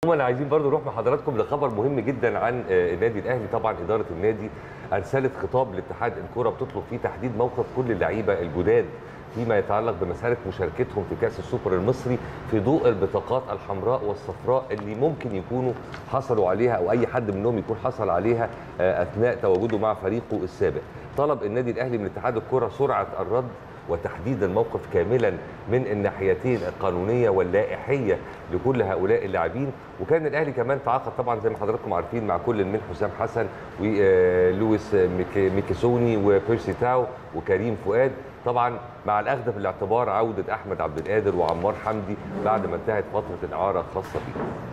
عموما عايزين برضو نروح مع حضراتكم لخبر مهم جدا عن آه، النادي الاهلي طبعا اداره النادي ارسلت خطاب لاتحاد الكره بتطلب فيه تحديد موقف كل اللعيبه الجداد فيما يتعلق بمساله مشاركتهم في كاس السوبر المصري في ضوء البطاقات الحمراء والصفراء اللي ممكن يكونوا حصلوا عليها او اي حد منهم يكون حصل عليها آه، اثناء تواجده مع فريقه السابق. طلب النادي الاهلي من اتحاد الكره سرعه الرد وتحديد الموقف كاملا من الناحيتين القانونيه واللائحيه لكل هؤلاء اللاعبين وكان الاهلي كمان تعاقد طبعا زي ما حضراتكم عارفين مع كل من حسام حسن ولويس ميك- ميكيسوني وبيرسي تاو وكريم فؤاد طبعا مع الاخذ في الاعتبار عوده احمد عبد القادر وعمار حمدي بعد ما انتهت فتره الاعاره الخاصه بيه